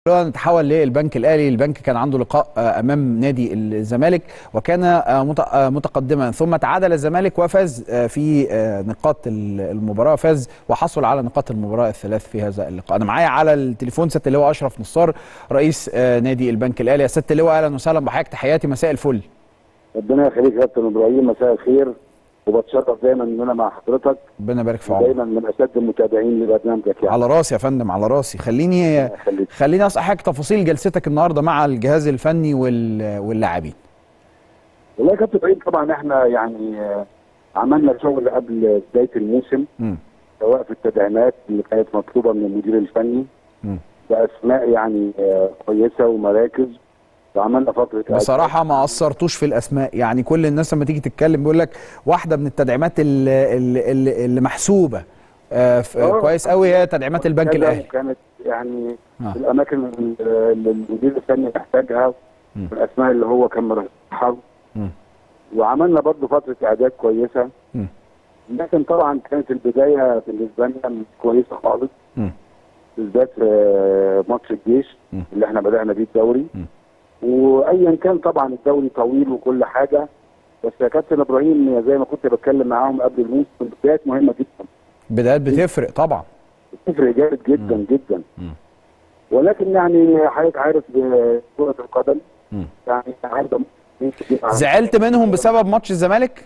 لو نتحول للبنك الاهلي البنك كان عنده لقاء آه، امام نادي الزمالك وكان آه، مت- آه، متقدما ثم تعادل الزمالك وفاز آه، في آه، نقاط ال- المباراه فاز وحصل على نقاط المباراه الثلاث في هذا اللقاء انا معايا على التليفون سياده اللواء اشرف نصار رئيس آه، نادي البنك الاهلي يا سياده اللواء اهلا وسهلا بحضرتك تحياتي مساء الفل ربنا يخليك يا كابتن ابراهيم مساء الخير وبتشرف دايما ان انا مع حضرتك ربنا يبارك في عمرك دايما من اسد المتابعين لبرنامجك يعني على راسي يا فندم على راسي خليني يخليك. خليني اسال حضرتك تفاصيل جلستك النهارده مع الجهاز الفني وال- واللاعبين والله يا كابتن ابراهيم طبعا احنا يعني آه، عملنا شغل قبل بدايه الموسم مم. سواء في التدعيمات اللي كانت مطلوبه من المدير الفني مم. باسماء يعني آه، كويسه ومراكز وعملنا فتره بصراحه ما قصرتوش في الاسماء يعني كل الناس لما تيجي تتكلم بيقول لك واحده من التدعيمات اللي, اللي, اللي محسوبه آه ف- آه. كويس قوي هي تدعيمات البنك كذا الاهلي كانت يعني آه. الاماكن اللي المدير الفني محتاجها مم. الاسماء اللي هو كان مرشحها مم. وعملنا برضه فتره اعداد كويسه مم. لكن طبعا كانت البدايه بالنسبه لنا مش كويسه خالص مم. بالذات في ماتش الجيش مم. اللي احنا بدانا بيه الدوري مم. وايا كان طبعا الدوري طويل وكل حاجه بس يا كابتن ابراهيم زي ما كنت بتكلم معاهم قبل الموسم البدايات مهمه جدا بدايات بتفرق طبعا بتفرق جامد جدا مم. جدا مم. ولكن يعني حضرتك عارف كره القدم مم. يعني عارف زعلت منهم بسبب ماتش الزمالك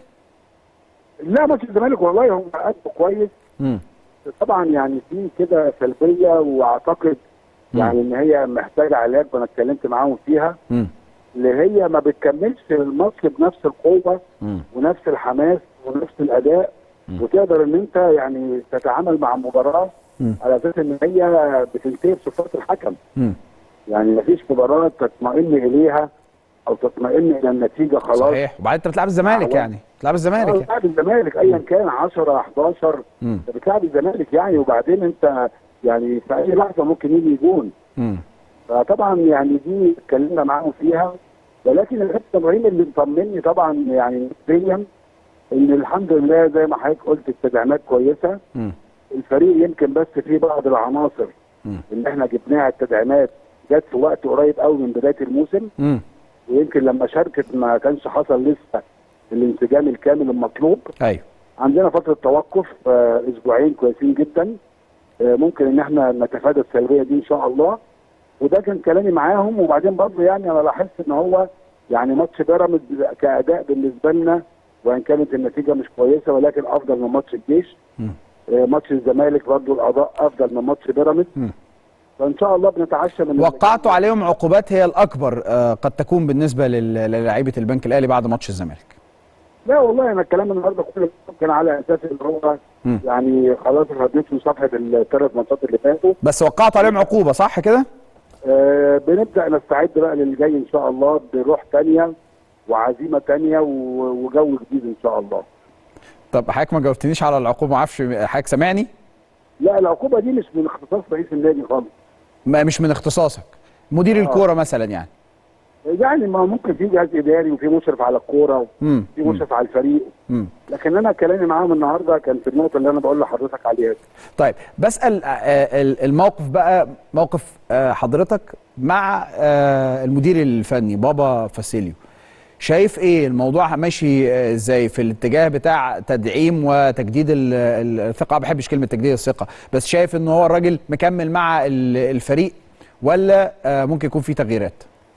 لا ماتش الزمالك والله هم أدوا كويس مم. طبعا يعني في كده سلبيه واعتقد مم. يعني ان هي محتاجه علاج وانا اتكلمت معاهم فيها مم. اللي هي ما بتكملش الماتش بنفس القوه مم. ونفس الحماس ونفس الاداء مم. وتقدر ان انت يعني تتعامل مع المباراه مم. على اساس ان هي بتنتهي بصفات الحكم مم. يعني ما فيش مباراه تطمئن اليها او تطمئن الى النتيجه خلاص صحيح وبعدين انت بتلعب الزمالك آه. يعني بتلعب الزمالك آه، يعني. بتلعب الزمالك ايا كان 10 11 مم. انت بتلعب الزمالك يعني وبعدين انت يعني في اي لحظه ممكن يجي جون مم. فطبعا يعني دي اتكلمنا معاهم فيها ولكن الحته ابراهيم اللي مطمني طبعا يعني نسبيا ان الحمد لله زي ما حضرتك قلت التدعيمات كويسه مم. الفريق يمكن بس في بعض العناصر مم. اللي احنا جبناها التدعيمات جت في وقت قريب قوي من بدايه الموسم مم. ويمكن لما شاركت ما كانش حصل لسه الانسجام الكامل المطلوب ايوه عندنا فتره توقف آه، اسبوعين كويسين جدا آه، ممكن ان احنا نتفادى السلبيه دي ان شاء الله وده كان كلامي معاهم وبعدين برضه يعني انا لاحظت ان هو يعني ماتش بيراميدز كاداء بالنسبه لنا وان كانت النتيجه مش كويسه ولكن افضل من ماتش الجيش مم. آه، ماتش الزمالك برضه الاداء افضل من ماتش بيراميدز مم. فان شاء الله بنتعشى من وقعتوا عليهم عقوبات هي الاكبر آه، قد تكون بالنسبه لل- للاعيبه البنك الاهلي بعد ماتش الزمالك لا والله انا الكلام النهارده كله كان على اساس ان هو مم. يعني خلاص رديت من صفحه الثلاث ماتشات اللي فاتوا بس وقعتوا عليهم عقوبه صح كده آه بنبدا نستعد بقى للي جاي ان شاء الله بروح تانية وعزيمه تانية و- وجو جديد ان شاء الله. طب حضرتك ما جاوبتنيش على العقوبه ما اعرفش حضرتك سامعني لا العقوبه دي مش من اختصاص رئيس النادي خالص. ما مش من اختصاصك مدير آه. الكوره مثلا يعني يعني ما ممكن في جهاز اداري وفي مشرف على الكوره امم وفي مشرف على الفريق امم لكن انا كلامي معاهم النهارده كان في النقطه اللي انا بقول لحضرتك عليها دي. طيب بسال آه، ال- الموقف بقى موقف آه، حضرتك مع آه، المدير الفني بابا فاسيليو شايف ايه الموضوع ماشي آه، ازاي في الاتجاه بتاع تدعيم وتجديد ال- ال- الثقه ما بحبش كلمه تجديد الثقه بس شايف ان هو الراجل مكمل مع ال- الفريق ولا آه، ممكن يكون في تغييرات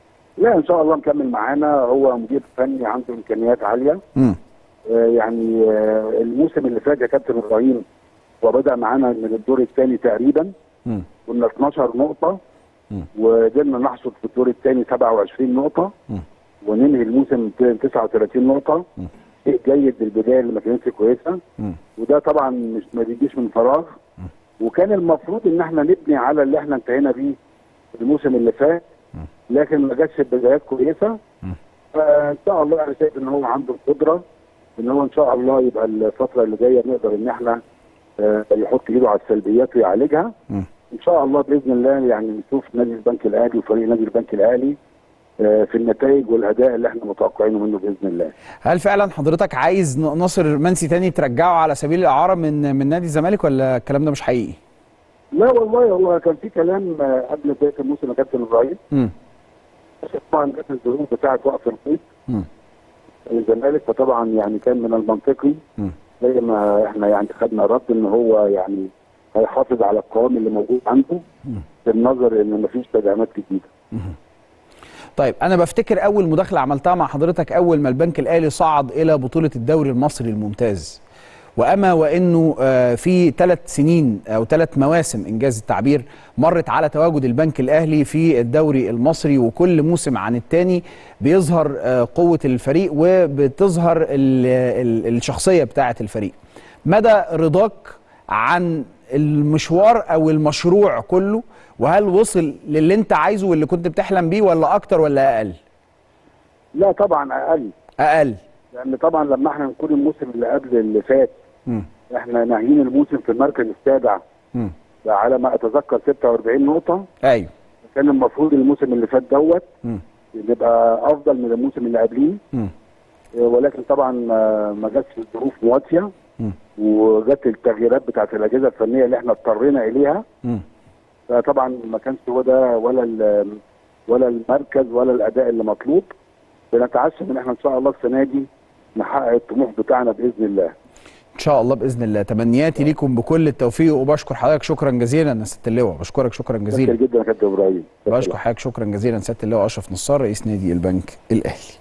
لا ان شاء الله مكمل معانا هو مدير فني عنده امكانيات عاليه امم آه يعني آه الموسم اللي فات يا كابتن ابراهيم وبدا معانا من الدور الثاني تقريبا امم كنا 12 نقطة مم. وقدرنا نحصد في الدور الثاني 27 نقطة مم. وننهي الموسم ب 39 نقطة مم. شيء جيد للبداية اللي ما كانتش كويسة مم. وده طبعا مش ما بيجيش من فراغ وكان المفروض ان احنا نبني على اللي احنا انتهينا بيه الموسم اللي فات لكن ما جاتش بدايات كويسة مم. فان شاء الله انا شايف ان هو عنده القدرة ان هو ان شاء الله يبقى الفترة اللي جاية نقدر ان احنا آه، يحط ايده على السلبيات ويعالجها مم. ان شاء الله باذن الله يعني نشوف نادي البنك الاهلي وفريق نادي البنك الاهلي آه، في النتائج والاداء اللي احنا متوقعينه منه باذن الله. هل فعلا حضرتك عايز ن- ناصر منسي تاني ترجعه على سبيل الاعاره من من نادي الزمالك ولا الكلام ده مش حقيقي؟ لا والله هو كان في كلام آه، قبل بدايه الموسم يا كابتن ابراهيم مم. بس طبعا جت الظروف بتاعه وقف القيد مم. الزمالك فطبعا يعني كان من المنطقي مم. زي ما احنا يعني خدنا رد ان هو يعني هيحافظ على القوام اللي موجود عنده بالنظر ان مفيش تدعيمات جديده. طيب انا بفتكر اول مداخله عملتها مع حضرتك اول ما البنك الاهلي صعد الى بطوله الدوري المصري الممتاز واما وانه آه، في ثلاث سنين او ثلاث مواسم انجاز التعبير مرت على تواجد البنك الاهلي في الدوري المصري وكل موسم عن التاني بيظهر آه، قوه الفريق وبتظهر ال- ال- الشخصيه بتاعه الفريق مدى رضاك عن المشوار او المشروع كله وهل وصل للي انت عايزه واللي كنت بتحلم بيه ولا اكتر ولا اقل لا طبعا اقل اقل لان طبعا لما احنا نكون الموسم اللي قبل اللي فات مم. احنا ناهيين الموسم في المركز السابع مم. على ما اتذكر 46 نقطه ايوه كان المفروض الموسم اللي فات دوت مم. يبقى افضل من الموسم اللي قبليه مم. آه، ولكن طبعا ما ما جاتش الظروف مواتيه مم. وجت التغييرات بتاعت الاجهزه الفنيه اللي احنا اضطرينا اليها مم. فطبعا ما كانش هو ده ولا ال- ولا المركز ولا الاداء اللي مطلوب بنتعشم ان احنا ان شاء الله السنه دي نحقق الطموح بتاعنا باذن الله ان شاء الله باذن الله تمنياتي ليكم بكل التوفيق وبشكر حضرتك شكرا جزيلا يا سياده اللواء بشكرك شكرا شكرا جزيلا جدا يا كابتن ابراهيم بشكر حضرتك شكرا جزيلا سياده اللواء اشرف نصار رئيس نادي البنك الاهلي